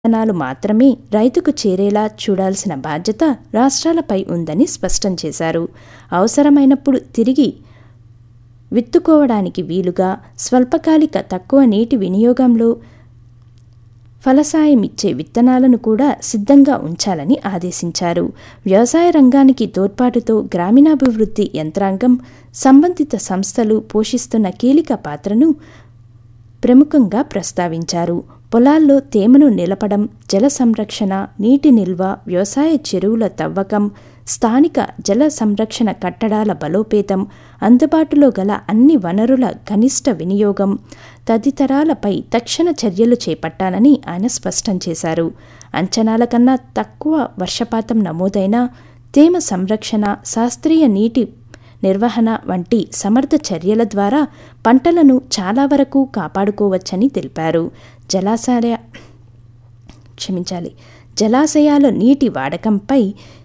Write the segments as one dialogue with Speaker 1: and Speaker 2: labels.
Speaker 1: విత్తనాలు మాత్రమే రైతుకు చేరేలా చూడాల్సిన బాధ్యత రాష్ట్రాలపై ఉందని స్పష్టం చేశారు అవసరమైనప్పుడు తిరిగి విత్తుకోవడానికి వీలుగా స్వల్పకాలిక తక్కువ నీటి వినియోగంలో ఫలసాయమిచ్చే విత్తనాలను కూడా సిద్ధంగా ఉంచాలని ఆదేశించారు వ్యవసాయ రంగానికి తోడ్పాటుతో గ్రామీణాభివృద్ధి యంత్రాంగం సంబంధిత సంస్థలు పోషిస్తున్న కీలక పాత్రను ప్రముఖంగా ప్రస్తావించారు పొలాల్లో తేమను నిలపడం జల సంరక్షణ నీటి నిల్వ వ్యవసాయ చెరువుల తవ్వకం స్థానిక జల సంరక్షణ కట్టడాల బలోపేతం అందుబాటులో గల అన్ని వనరుల కనిష్ట వినియోగం తదితరాలపై తక్షణ చర్యలు చేపట్టాలని ఆయన స్పష్టం చేశారు అంచనాల కన్నా తక్కువ వర్షపాతం నమోదైన తేమ సంరక్షణ శాస్త్రీయ నీటి నిర్వహణ వంటి సమర్థ చర్యల ద్వారా పంటలను చాలా వరకు కాపాడుకోవచ్చని తెలిపారు జలాశయ క్షమించాలి జలాశయాల నీటి వాడకంపై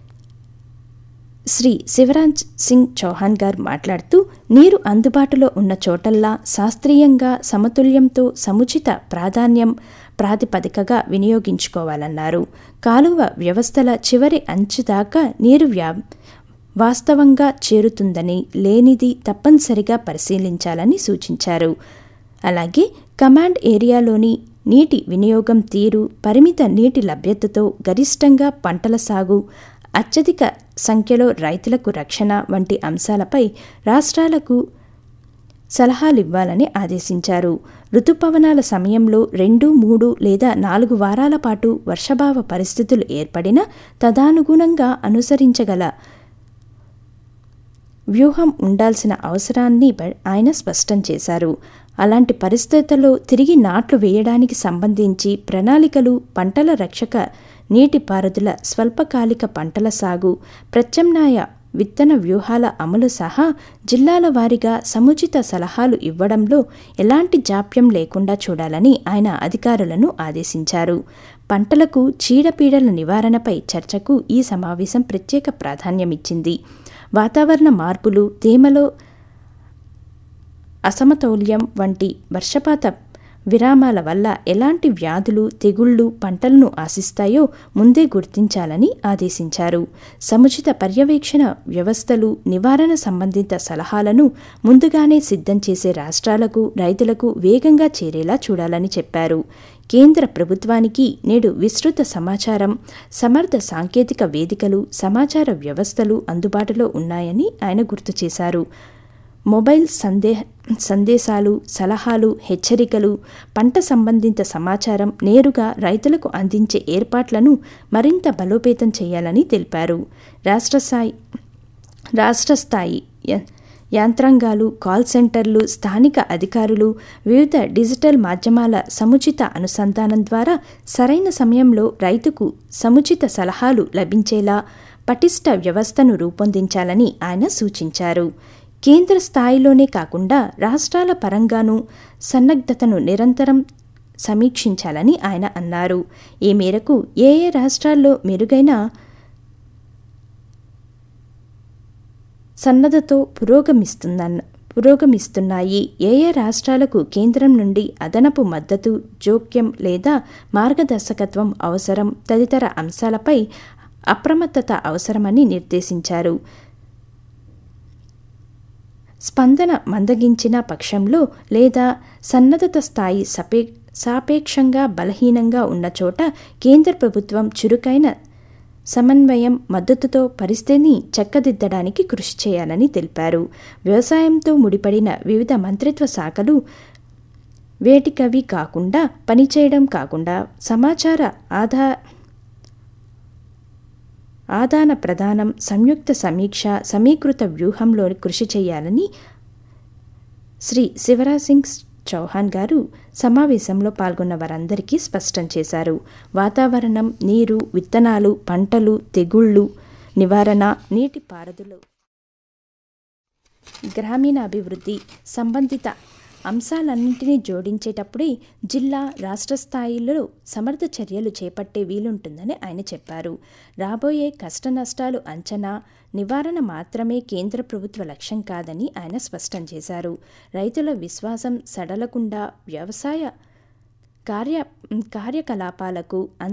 Speaker 1: శ్రీ శివరాజ్ సింగ్ చౌహాన్ గారు మాట్లాడుతూ నీరు అందుబాటులో ఉన్న చోటల్లా శాస్త్రీయంగా సమతుల్యంతో సముచిత ప్రాధాన్యం ప్రాతిపదికగా వినియోగించుకోవాలన్నారు కాలువ వ్యవస్థల చివరి అంచు దాకా నీరు వ్యా వాస్తవంగా చేరుతుందని లేనిది తప్పనిసరిగా పరిశీలించాలని సూచించారు అలాగే కమాండ్ ఏరియాలోని నీటి వినియోగం తీరు పరిమిత నీటి లభ్యతతో గరిష్టంగా పంటల సాగు అత్యధిక సంఖ్యలో రైతులకు రక్షణ వంటి అంశాలపై రాష్ట్రాలకు సలహాలివ్వాలని ఆదేశించారు ఋతుపవనాల సమయంలో రెండు మూడు లేదా నాలుగు వారాల పాటు వర్షభావ పరిస్థితులు ఏర్పడిన తదనుగుణంగా అనుసరించగల వ్యూహం ఉండాల్సిన అవసరాన్ని ఆయన స్పష్టం చేశారు అలాంటి పరిస్థితుల్లో తిరిగి నాట్లు వేయడానికి సంబంధించి ప్రణాళికలు పంటల రక్షక నీటిపారుదల స్వల్పకాలిక పంటల సాగు ప్రత్యామ్నాయ విత్తన వ్యూహాల అమలు సహా జిల్లాల వారీగా సముచిత సలహాలు ఇవ్వడంలో ఎలాంటి జాప్యం లేకుండా చూడాలని ఆయన అధికారులను ఆదేశించారు పంటలకు చీడపీడల నివారణపై చర్చకు ఈ సమావేశం ప్రత్యేక ప్రాధాన్యమిచ్చింది వాతావరణ మార్పులు తేమలో అసమతౌల్యం వంటి వర్షపాత విరామాల వల్ల ఎలాంటి వ్యాధులు తెగుళ్లు పంటలను ఆశిస్తాయో ముందే గుర్తించాలని ఆదేశించారు సముచిత పర్యవేక్షణ వ్యవస్థలు నివారణ సంబంధిత సలహాలను ముందుగానే సిద్ధం చేసే రాష్ట్రాలకు రైతులకు వేగంగా చేరేలా చూడాలని చెప్పారు కేంద్ర ప్రభుత్వానికి నేడు విస్తృత సమాచారం సమర్థ సాంకేతిక వేదికలు సమాచార వ్యవస్థలు అందుబాటులో ఉన్నాయని ఆయన గుర్తు చేశారు మొబైల్ సందేహ సందేశాలు సలహాలు హెచ్చరికలు పంట సంబంధిత సమాచారం నేరుగా రైతులకు అందించే ఏర్పాట్లను మరింత బలోపేతం చేయాలని తెలిపారు రాష్ట్ర స్థాయి రాష్ట్ర స్థాయి యాంత్రాంగాలు కాల్ సెంటర్లు స్థానిక అధికారులు వివిధ డిజిటల్ మాధ్యమాల సముచిత అనుసంధానం ద్వారా సరైన సమయంలో రైతుకు సముచిత సలహాలు లభించేలా పటిష్ట వ్యవస్థను రూపొందించాలని ఆయన సూచించారు కేంద్ర స్థాయిలోనే కాకుండా రాష్ట్రాల పరంగానూ సన్నద్ధతను నిరంతరం సమీక్షించాలని ఆయన అన్నారు ఈ మేరకు ఏ ఏ రాష్ట్రాల్లో మెరుగైన సన్నద్ధతో పురోగమిస్తుందన్న పురోగమిస్తున్నాయి ఏ ఏ రాష్ట్రాలకు కేంద్రం నుండి అదనపు మద్దతు జోక్యం లేదా మార్గదర్శకత్వం అవసరం తదితర అంశాలపై అప్రమత్తత అవసరమని నిర్దేశించారు స్పందన మందగించిన పక్షంలో లేదా సన్నద్ధత స్థాయి సపే సాపేక్షంగా బలహీనంగా ఉన్న చోట కేంద్ర ప్రభుత్వం చురుకైన సమన్వయం మద్దతుతో పరిస్థితిని చక్కదిద్దడానికి కృషి చేయాలని తెలిపారు వ్యవసాయంతో ముడిపడిన వివిధ మంత్రిత్వ శాఖలు వేటికవి కాకుండా పనిచేయడం కాకుండా సమాచార ఆధా ఆదాన ప్రదానం సంయుక్త సమీక్ష సమీకృత వ్యూహంలో కృషి చేయాలని శ్రీ శివరాజ్ సింగ్ చౌహాన్ గారు సమావేశంలో పాల్గొన్న వారందరికీ స్పష్టం చేశారు వాతావరణం నీరు విత్తనాలు పంటలు తెగుళ్లు నివారణ నీటి పారుదల గ్రామీణాభివృద్ధి సంబంధిత అంశాలన్నింటినీ జోడించేటప్పుడే జిల్లా రాష్ట్ర స్థాయిలో సమర్థ చర్యలు చేపట్టే వీలుంటుందని ఆయన చెప్పారు రాబోయే కష్ట నష్టాలు అంచనా నివారణ మాత్రమే కేంద్ర ప్రభుత్వ లక్ష్యం కాదని ఆయన స్పష్టం చేశారు రైతుల విశ్వాసం సడలకుండా వ్యవసాయ కార్య కార్యకలాపాలకు